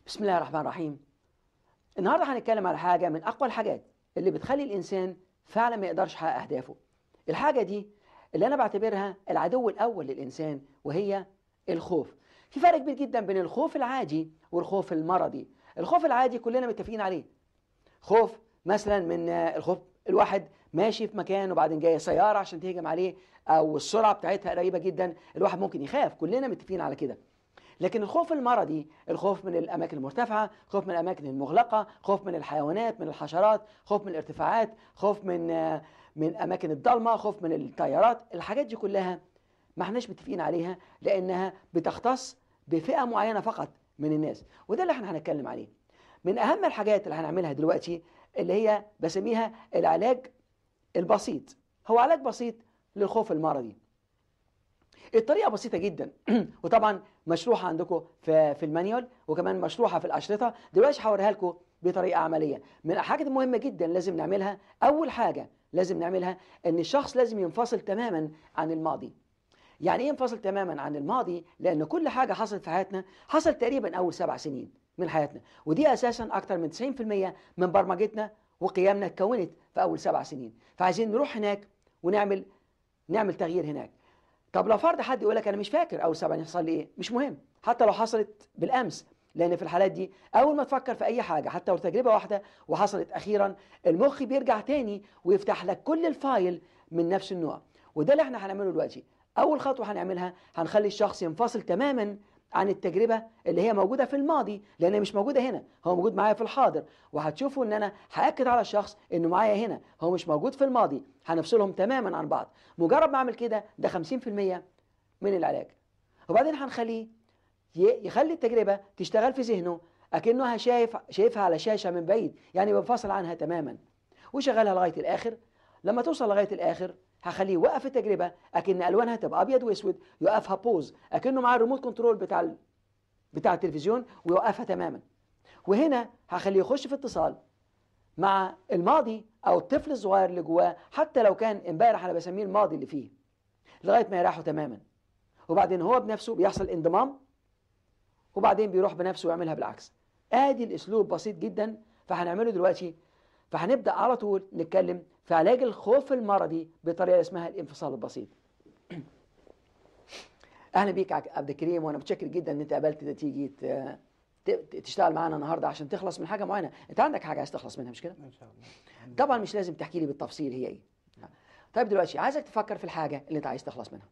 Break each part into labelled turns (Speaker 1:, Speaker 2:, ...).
Speaker 1: بسم الله الرحمن الرحيم النهارده هنتكلم على حاجه من اقوى الحاجات اللي بتخلي الانسان فعلا ما يقدرش يحقق اهدافه الحاجه دي اللي انا بعتبرها العدو الاول للانسان وهي الخوف في فرق كبير جدا بين الخوف العادي والخوف المرضي الخوف العادي كلنا متفقين عليه خوف مثلا من الخوف الواحد ماشي في مكان وبعدين جايه سياره عشان تهجم عليه او السرعه بتاعتها قريبه جدا الواحد ممكن يخاف كلنا متفقين على كده لكن الخوف المرضي الخوف من الاماكن المرتفعه خوف من الاماكن المغلقه خوف من الحيوانات من الحشرات خوف من الارتفاعات خوف من من اماكن الضلمه خوف من الطيارات الحاجات دي كلها ما احناش متفقين عليها لانها بتختص بفئه معينه فقط من الناس وده اللي احنا هنتكلم عليه من اهم الحاجات اللي هنعملها دلوقتي اللي هي بسميها العلاج البسيط هو علاج بسيط للخوف المرضي الطريقة بسيطة جدا وطبعا مشروحة عندكم في في المانيول وكمان مشروحة في الأشرطة دلوقتي هوريها لكم بطريقة عملية من الحاجات المهمة جدا لازم نعملها أول حاجة لازم نعملها إن الشخص لازم ينفصل تماما عن الماضي يعني ايه ينفصل تماما عن الماضي لأن كل حاجة حصلت في حياتنا حصل تقريبا أول سبع سنين من حياتنا ودي أساسا أكتر من 90% من برمجتنا وقيامنا اتكونت في أول سبع سنين فعايزين نروح هناك ونعمل نعمل تغيير هناك طب لو فرض حد يقول لك انا مش فاكر اول سبع يحصل لي ايه مش مهم حتى لو حصلت بالامس لان في الحالات دي اول ما تفكر في اي حاجه حتى لو تجربه واحده وحصلت اخيرا المخ بيرجع تاني ويفتح لك كل الفايل من نفس النوع وده اللي احنا هنعمله دلوقتي اول خطوه هنعملها هنخلي الشخص ينفصل تماما عن التجربة اللي هي موجودة في الماضي لأن مش موجودة هنا هو موجود معايا في الحاضر وهتشوفوا إن أنا هأكد على الشخص إنه معايا هنا هو مش موجود في الماضي هنفصلهم تماما عن بعض مجرد ما أعمل كده ده 50% من العلاج وبعدين هنخليه يخلي التجربة تشتغل في ذهنه أكنها شايف شايفها على شاشة من بعيد يعني بنفصل عنها تماما وشغلها لغاية الآخر لما توصل لغاية الآخر هخليه يوقف التجربة أكن ألوانها تبقى أبيض وأسود يوقفها بوز أكنه معاه الريموت كنترول بتاع ال... بتاع التلفزيون ويوقفها تماما وهنا هخليه يخش في اتصال مع الماضي أو الطفل الصغير اللي جواه حتى لو كان امبارح أنا بسميه الماضي اللي فيه لغاية ما يريحه تماما وبعدين هو بنفسه بيحصل انضمام وبعدين بيروح بنفسه ويعملها بالعكس ادي الاسلوب بسيط جدا فهنعمله دلوقتي فهنبدا على طول نتكلم في علاج الخوف المرضي بطريقه اسمها الانفصال البسيط. اهلا بيك عبد الكريم وانا متشكر جدا ان انت قبلت تيجي تشتغل معانا النهارده عشان تخلص من حاجه معينه، انت عندك حاجه عايز تخلص منها مش كده؟
Speaker 2: ان شاء الله
Speaker 1: طبعا مش لازم تحكي لي بالتفصيل هي ايه. طيب دلوقتي عايزك تفكر في الحاجه اللي انت عايز تخلص منها.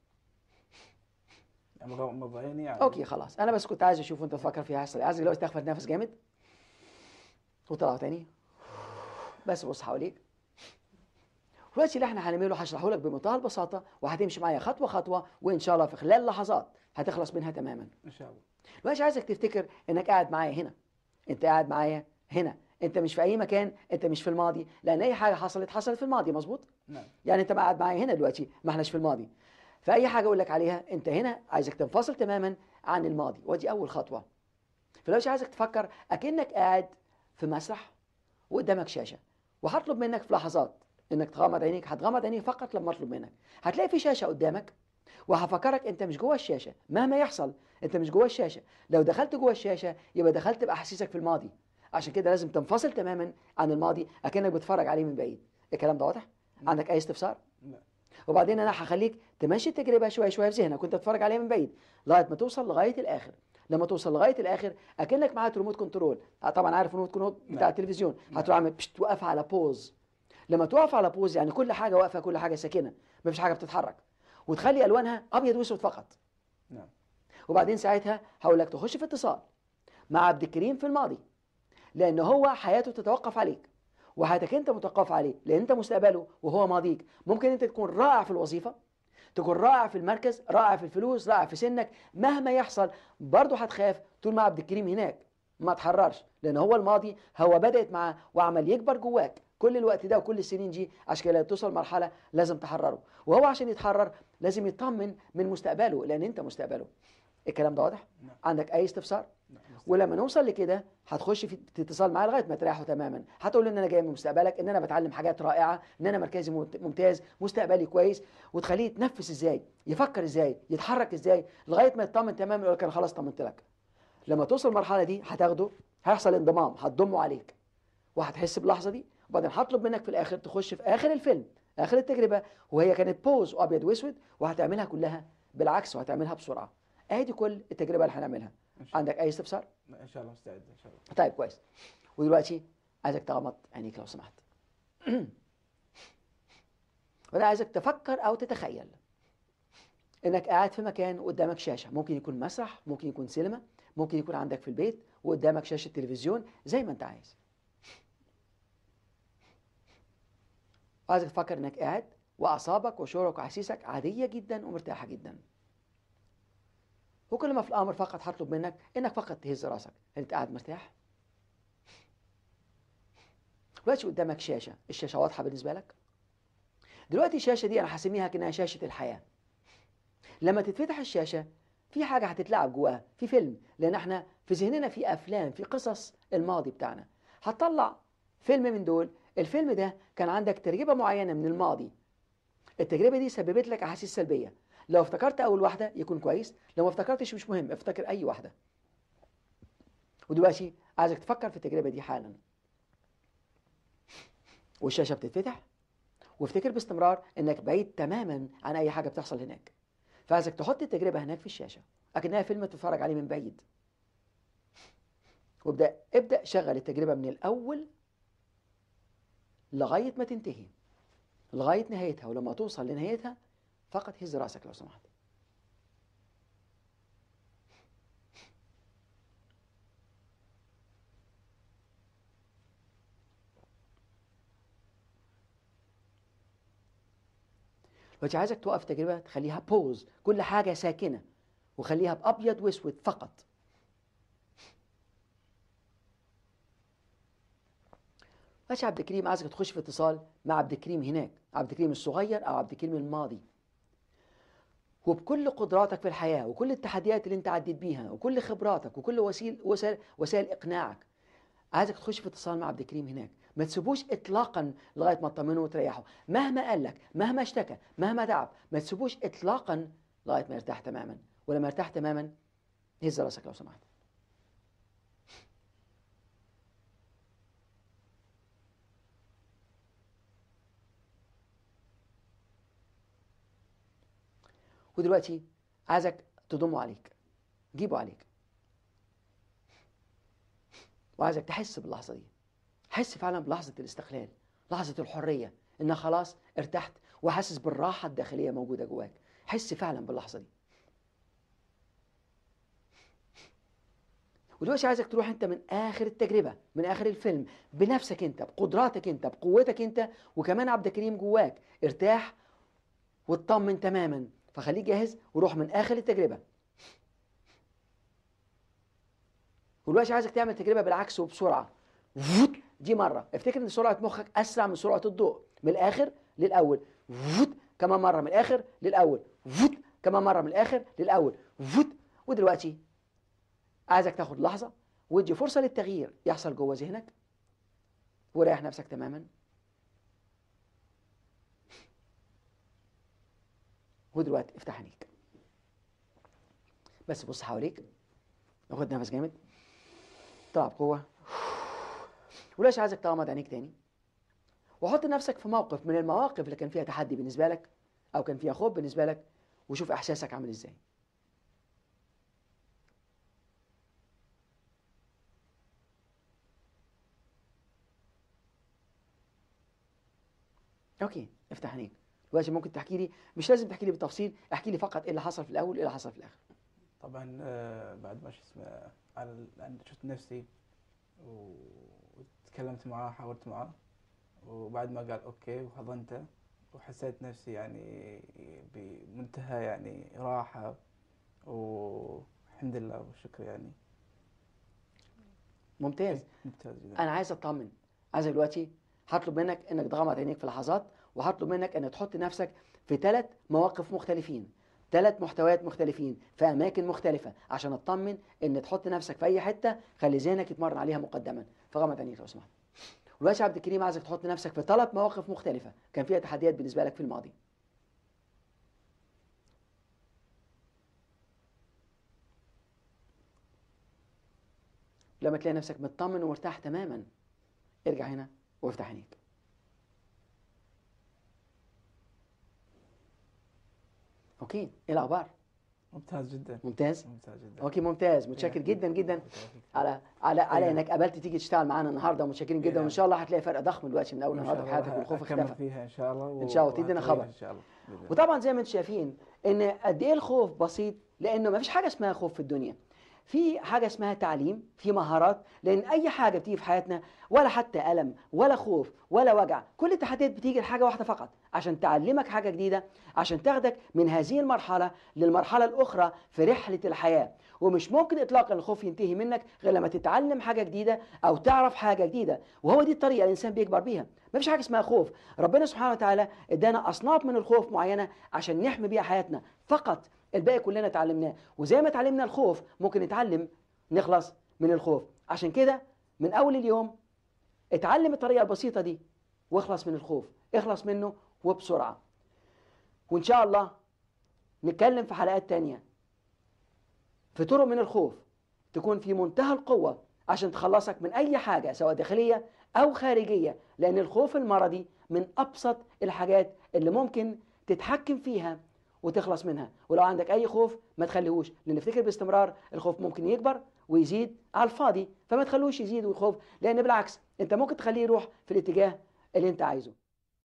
Speaker 2: مبيني يعني
Speaker 1: اوكي خلاص انا بس كنت عايز اشوف وانت تفكر فيها هيحصل عايزك دلوقتي تاخد نفس جامد وطلع تاني بس بص حواليك دلوقتي اللي احنا هنعمله هشرحه لك بمنتهى البساطه وهتمشي معايا خطوه خطوه وان شاء الله في خلال لحظات هتخلص منها تماما
Speaker 2: ان شاء الله
Speaker 1: دلوقتي عايزك تفتكر انك قاعد معايا هنا انت قاعد معايا هنا انت مش في اي مكان انت مش في الماضي لان اي حاجه حصلت حصلت في الماضي مظبوط
Speaker 2: نعم
Speaker 1: يعني انت قاعد معايا هنا دلوقتي ما احناش في الماضي فاي حاجه اقول لك عليها انت هنا عايزك تنفصل تماما عن الماضي ودي اول خطوه فلو عايزك تفكر اكنك قاعد في مسرح وقدامك شاشه وهطلب منك في لحظات انك تغمض عينيك هتغمض عينيك فقط لما اطلب منك هتلاقي في شاشه قدامك وهفكرك انت مش جوه الشاشه مهما يحصل انت مش جوه الشاشه لو دخلت جوه الشاشه يبقى دخلت باحاسيسك في الماضي عشان كده لازم تنفصل تماما عن الماضي اكنك بتتفرج عليه من بعيد الكلام ده واضح عندك اي استفسار
Speaker 2: لا.
Speaker 1: وبعدين انا هخليك تمشي التجربه شويه شويه في ذهنك وانت بتتفرج عليها من بعيد لغايه ما توصل لغايه الاخر لما توصل لغايه الاخر اكنك معاك ريموت كنترول طبعا عارف الريموت كنترول بتاع
Speaker 2: نعم.
Speaker 1: التلفزيون هتروح عامل بش توقف على بوز لما توقف على بوز يعني كل حاجه واقفه كل حاجه ساكنه مفيش حاجه بتتحرك وتخلي الوانها ابيض واسود فقط
Speaker 2: نعم
Speaker 1: وبعدين ساعتها هقول لك تخش في اتصال مع عبد الكريم في الماضي لان هو حياته تتوقف عليك وحياتك انت متوقف عليه لان انت مستقبله وهو ماضيك ممكن انت تكون رائع في الوظيفه تكون رائع في المركز رائع في الفلوس رائع في سنك مهما يحصل برضه هتخاف طول ما عبد الكريم هناك ما تحررش لان هو الماضي هو بدات معاه وعمل يكبر جواك كل الوقت ده وكل السنين دي عشان كده توصل مرحله لازم تحرره وهو عشان يتحرر لازم يطمن من مستقبله لان انت مستقبله الكلام ده واضح
Speaker 2: نعم.
Speaker 1: عندك اي استفسار
Speaker 2: نعم.
Speaker 1: ولما نوصل لكده هتخش في في اتصال معاه لغايه ما تريحه تماما هتقول له ان انا جاي من مستقبلك ان انا بتعلم حاجات رائعه ان انا مركزي ممت- ممتاز مستقبلي كويس وتخليه يتنفس ازاي يفكر ازاي يتحرك ازاي لغايه ما يطمن تماما يقول لك انا خلاص طمنت لك لما توصل المرحله دي هتاخده هيحصل انضمام هتضمه عليك وهتحس باللحظه دي وبعدين هطلب منك في الاخر تخش في اخر الفيلم اخر التجربه وهي كانت بوز ابيض واسود وهتعملها كلها بالعكس وهتعملها بسرعه ادي كل التجربه اللي هنعملها
Speaker 2: إن شاء
Speaker 1: عندك اي استفسار
Speaker 2: الله ان شاء الله مستعد ان شاء الله
Speaker 1: طيب كويس ودلوقتي عايزك تغمض عينيك لو سمحت وانا عايزك تفكر او تتخيل انك قاعد في مكان قدامك شاشه ممكن يكون مسرح ممكن يكون سينما ممكن يكون عندك في البيت وقدامك شاشه تلفزيون زي ما انت عايز عايزك تفكر انك قاعد واعصابك وشعورك واحاسيسك عاديه جدا ومرتاحه جدا وكل ما في الامر فقط هطلب منك انك فقط تهز راسك هل انت قاعد مرتاح دلوقتي قدامك شاشه الشاشه واضحه بالنسبه لك دلوقتي الشاشه دي انا هسميها كانها شاشه الحياه لما تتفتح الشاشه في حاجه هتتلعب جواها في فيلم لان احنا في ذهننا في افلام في قصص الماضي بتاعنا هتطلع فيلم من دول الفيلم ده كان عندك تجربه معينه من الماضي التجربه دي سببت لك احاسيس سلبيه لو افتكرت اول واحده يكون كويس لو ما افتكرتش مش مهم افتكر اي واحده ودلوقتي عايزك تفكر في التجربه دي حالا والشاشه بتتفتح وافتكر باستمرار انك بعيد تماما عن اي حاجه بتحصل هناك فعايزك تحط التجربه هناك في الشاشه اكنها فيلم تتفرج عليه من بعيد وابدا ابدا شغل التجربه من الاول لغايه ما تنتهي لغايه نهايتها ولما توصل لنهايتها فقط هز راسك لو سمحت دلوقتي عايزك توقف تجربة تخليها بوز كل حاجة ساكنة وخليها بأبيض وأسود فقط ماشي عبد الكريم عايزك تخش في اتصال مع عبد الكريم هناك عبد الكريم الصغير أو عبد الكريم الماضي وبكل قدراتك في الحياة وكل التحديات اللي انت عديت بيها وكل خبراتك وكل وسيل وسائل, وسائل إقناعك عايزك تخش في اتصال مع عبد الكريم هناك ما تسيبوش اطلاقا لغايه ما تطمنه وتريحه مهما قال لك مهما اشتكى مهما تعب ما تسيبوش اطلاقا لغايه ما يرتاح تماما ولما يرتاح تماما هز راسك لو سمحت ودلوقتي عايزك تضمه عليك جيبه عليك وعايزك تحس باللحظه دي حس فعلا بلحظه الاستقلال لحظه الحريه انك خلاص ارتحت وحاسس بالراحه الداخليه موجوده جواك حس فعلا باللحظه دي ودلوقتي عايزك تروح انت من اخر التجربه من اخر الفيلم بنفسك انت بقدراتك انت بقوتك انت وكمان عبد الكريم جواك ارتاح واطمن تماما فخليك جاهز وروح من اخر التجربه ودلوقتي عايزك تعمل تجربه بالعكس وبسرعه فوت دي مره افتكر ان سرعه مخك اسرع من سرعه الضوء من الاخر للاول فوت كمان مره من الاخر للاول فوت كمان مره من الاخر للاول فوت ودلوقتي عايزك تاخد لحظه وادي فرصه للتغيير يحصل جوه ذهنك وريح نفسك تماما ودلوقتي افتح عينيك بس بص حواليك خد نفس جامد طلع بقوه وليش عايزك تغمض عينيك تاني وحط نفسك في موقف من المواقف اللي كان فيها تحدي بالنسبه لك او كان فيها خوف بالنسبه لك وشوف احساسك عامل ازاي اوكي افتح عينيك دلوقتي ممكن تحكي لي مش لازم تحكي لي بالتفصيل احكي لي فقط ايه اللي حصل في الاول وايه اللي حصل في الاخر
Speaker 2: طبعا آه، بعد ما شو اسمه على ال- أنا شفت نفسي و- وتكلمت معاه حاورت معاه وبعد ما قال اوكي وحضنته وحسيت نفسي يعني بمنتهى يعني راحة والحمد لله والشكر يعني
Speaker 1: ممتاز
Speaker 2: ممتاز جدا
Speaker 1: انا عايز اطمن عايز دلوقتي هطلب منك انك تغمض عينيك في لحظات وهطلب منك انك تحط نفسك في ثلاث مواقف مختلفين ثلاث محتويات مختلفين في اماكن مختلفه عشان اطمن ان تحط نفسك في اي حته خلي ذهنك يتمرن عليها مقدما فغمض عينيك لو سمحت دلوقتي يا عبد الكريم عايزك تحط نفسك في ثلاث مواقف مختلفه كان فيها تحديات بالنسبه لك في الماضي لما تلاقي نفسك مطمن ومرتاح تماما ارجع هنا وافتح عينيك اوكي ايه الاخبار
Speaker 2: ممتاز جدا
Speaker 1: ممتاز
Speaker 2: ممتاز جدا
Speaker 1: اوكي ممتاز متشكر جدا جدا على على على
Speaker 2: إيه.
Speaker 1: انك قبلت تيجي تشتغل معانا النهارده ومتشكرين جدا
Speaker 2: إيه.
Speaker 1: وان شاء الله هتلاقي فرق ضخم دلوقتي من اول
Speaker 2: وإن
Speaker 1: النهارده
Speaker 2: شاء
Speaker 1: في حياتك
Speaker 2: الله
Speaker 1: والخوف
Speaker 2: أكمل
Speaker 1: اختفى
Speaker 2: فيها ان شاء الله
Speaker 1: إن شاء الله، تدينا
Speaker 2: وهتغير
Speaker 1: خبر.
Speaker 2: ان شاء الله بإذن الله.
Speaker 1: وطبعا زي ما انتم شايفين ان قد ايه الخوف بسيط لانه ما فيش حاجه اسمها خوف في الدنيا في حاجه اسمها تعليم في مهارات لان اي حاجه بتيجي في حياتنا ولا حتى الم ولا خوف ولا وجع كل التحديات بتيجي لحاجه واحده فقط عشان تعلمك حاجه جديده عشان تاخدك من هذه المرحله للمرحله الاخرى في رحله الحياه ومش ممكن اطلاقا الخوف ينتهي منك غير لما تتعلم حاجه جديده او تعرف حاجه جديده وهو دي الطريقه الانسان بيكبر بيها ما فيش حاجه اسمها خوف ربنا سبحانه وتعالى ادانا اصناف من الخوف معينه عشان نحمي بيها حياتنا فقط الباقي كلنا اتعلمناه وزي ما اتعلمنا الخوف ممكن نتعلم نخلص من الخوف عشان كده من اول اليوم اتعلم الطريقه البسيطه دي واخلص من الخوف اخلص منه وبسرعه وان شاء الله نتكلم في حلقات تانية في طرق من الخوف تكون في منتهى القوة عشان تخلصك من أي حاجة سواء داخلية أو خارجية لأن الخوف المرضي من أبسط الحاجات اللي ممكن تتحكم فيها وتخلص منها ولو عندك أي خوف ما تخليهوش لأن افتكر باستمرار الخوف ممكن يكبر ويزيد على الفاضي فما تخلوش يزيد ويخوف لأن بالعكس أنت ممكن تخليه يروح في الاتجاه اللي أنت عايزه